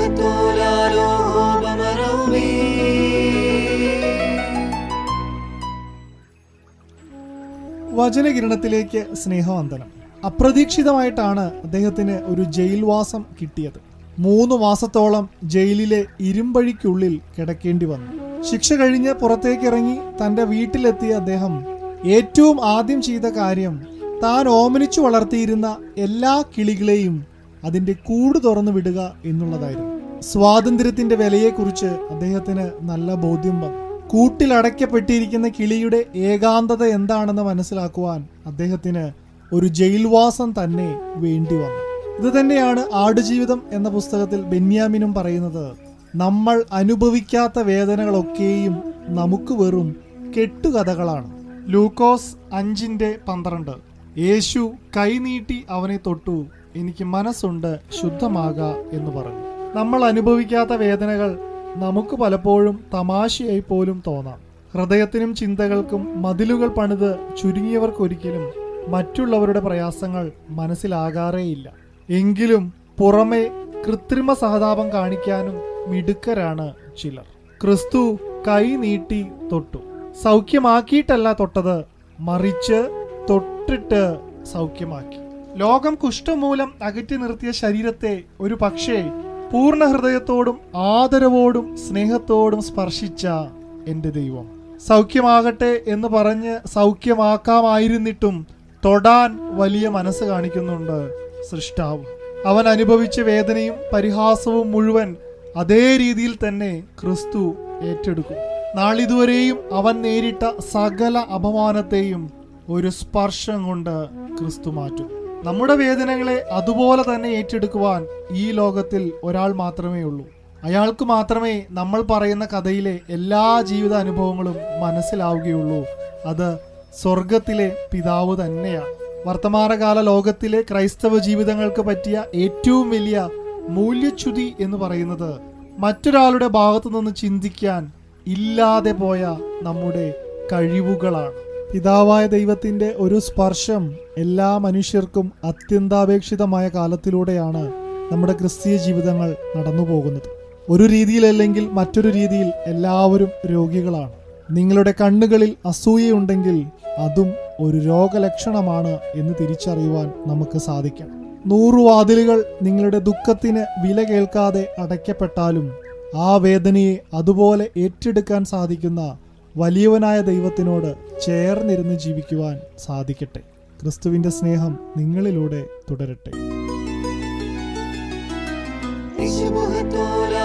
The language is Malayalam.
ശുഭത്തോലാലോ ബമറൗമേ വചനകിരണത്തിലേക്ക് സ്നേഹവന്ദനം അപ്രതീക്ഷിതമായിട്ടാണ് അദ്ദേഹത്തിന് ഒരു ജയിൽവാസം കിട്ടിയത് മൂന്ന് മാസത്തോളം ജയിലിലെ ഇരുമ്പഴിക്കുള്ളിൽ കിടക്കേണ്ടി വന്നു ശിക്ഷ കഴിഞ്ഞ് പുറത്തേക്കിറങ്ങി തന്റെ വീട്ടിലെത്തിയ അദ്ദേഹം ഏറ്റവും ആദ്യം ചെയ്ത കാര്യം താൻ ഓമനിച്ചു വളർത്തിയിരുന്ന എല്ലാ കിളികളെയും അതിന്റെ കൂട് തുറന്നു വിടുക എന്നുള്ളതായിരുന്നു സ്വാതന്ത്ര്യത്തിന്റെ വിലയെക്കുറിച്ച് അദ്ദേഹത്തിന് നല്ല ബോധ്യം വന്നു കൂട്ടിലടയ്ക്കപ്പെട്ടിരിക്കുന്ന കിളിയുടെ ഏകാന്തത എന്താണെന്ന് മനസ്സിലാക്കുവാൻ അദ്ദേഹത്തിന് ഒരു ജയിൽവാസം തന്നെ വേണ്ടി വന്നു ഇത് തന്നെയാണ് ആടുജീവിതം എന്ന പുസ്തകത്തിൽ ബെന്യാമിനും പറയുന്നത് നമ്മൾ അനുഭവിക്കാത്ത വേദനകളൊക്കെയും നമുക്ക് വെറും കെട്ടുകഥകളാണ് ലൂക്കോസ് അഞ്ചിന്റെ പന്ത്രണ്ട് യേശു കൈനീട്ടി അവനെ തൊട്ടു എനിക്ക് മനസ്സുണ്ട് ശുദ്ധമാക എന്ന് പറഞ്ഞു നമ്മൾ അനുഭവിക്കാത്ത വേദനകൾ നമുക്ക് പലപ്പോഴും തമാശയായി പോലും തോന്നാം ഹൃദയത്തിനും ചിന്തകൾക്കും മതിലുകൾ പണിത് ചുരുങ്ങിയവർക്കൊരിക്കലും മറ്റുള്ളവരുടെ പ്രയാസങ്ങൾ മനസ്സിലാകാറേയില്ല എങ്കിലും പുറമെ കൃത്രിമ സഹതാപം കാണിക്കാനും മിടുക്കരാണ് ചിലർ ക്രിസ്തു കൈ നീട്ടി തൊട്ടു സൗഖ്യമാക്കിയിട്ടല്ല തൊട്ടത് മറിച്ച് തൊട്ടിട്ട് സൗഖ്യമാക്കി ലോകം കുഷ്ഠം മൂലം അകറ്റി നിർത്തിയ ശരീരത്തെ ഒരു പക്ഷേ പൂർണ്ണ ഹൃദയത്തോടും ആദരവോടും സ്നേഹത്തോടും സ്പർശിച്ച എന്റെ ദൈവം സൗഖ്യമാകട്ടെ എന്ന് പറഞ്ഞ് സൗഖ്യമാക്കാമായിരുന്നിട്ടും തൊടാൻ വലിയ മനസ്സ് കാണിക്കുന്നുണ്ട് സൃഷ്ടാവ് അവൻ അനുഭവിച്ച വേദനയും പരിഹാസവും മുഴുവൻ അതേ രീതിയിൽ തന്നെ ക്രിസ്തു ഏറ്റെടുക്കും നാളിതുവരെയും അവൻ നേരിട്ട സകല അപമാനത്തെയും ഒരു സ്പർശം കൊണ്ട് ക്രിസ്തു മാറ്റും നമ്മുടെ വേദനകളെ അതുപോലെ തന്നെ ഏറ്റെടുക്കുവാൻ ഈ ലോകത്തിൽ ഒരാൾ മാത്രമേ ഉള്ളൂ അയാൾക്ക് മാത്രമേ നമ്മൾ പറയുന്ന കഥയിലെ എല്ലാ ജീവിത അനുഭവങ്ങളും മനസ്സിലാവുകയുള്ളൂ അത് സ്വർഗത്തിലെ പിതാവ് തന്നെയാണ് വർത്തമാനകാല ലോകത്തിലെ ക്രൈസ്തവ ജീവിതങ്ങൾക്ക് പറ്റിയ ഏറ്റവും വലിയ മൂല്യച്യുതി എന്ന് പറയുന്നത് മറ്റൊരാളുടെ ഭാഗത്തു നിന്ന് ചിന്തിക്കാൻ ഇല്ലാതെ പോയ നമ്മുടെ കഴിവുകളാണ് പിതാവായ ദൈവത്തിന്റെ ഒരു സ്പർശം എല്ലാ മനുഷ്യർക്കും അത്യന്താപേക്ഷിതമായ കാലത്തിലൂടെയാണ് നമ്മുടെ ക്രിസ്തീയ ജീവിതങ്ങൾ നടന്നു പോകുന്നത് ഒരു രീതിയിലല്ലെങ്കിൽ മറ്റൊരു രീതിയിൽ എല്ലാവരും രോഗികളാണ് നിങ്ങളുടെ കണ്ണുകളിൽ അസൂയയുണ്ടെങ്കിൽ അതും ഒരു രോഗലക്ഷണമാണ് എന്ന് തിരിച്ചറിയുവാൻ നമുക്ക് സാധിക്കണം നൂറു വാതിലുകൾ നിങ്ങളുടെ ദുഃഖത്തിന് വില കേൾക്കാതെ അടയ്ക്കപ്പെട്ടാലും ആ വേദനയെ അതുപോലെ ഏറ്റെടുക്കാൻ സാധിക്കുന്ന വലിയവനായ ദൈവത്തിനോട് ചേർന്നിരുന്ന് ജീവിക്കുവാൻ സാധിക്കട്ടെ ക്രിസ്തുവിന്റെ സ്നേഹം നിങ്ങളിലൂടെ തുടരട്ടെ ശുഭത്തോലാലോ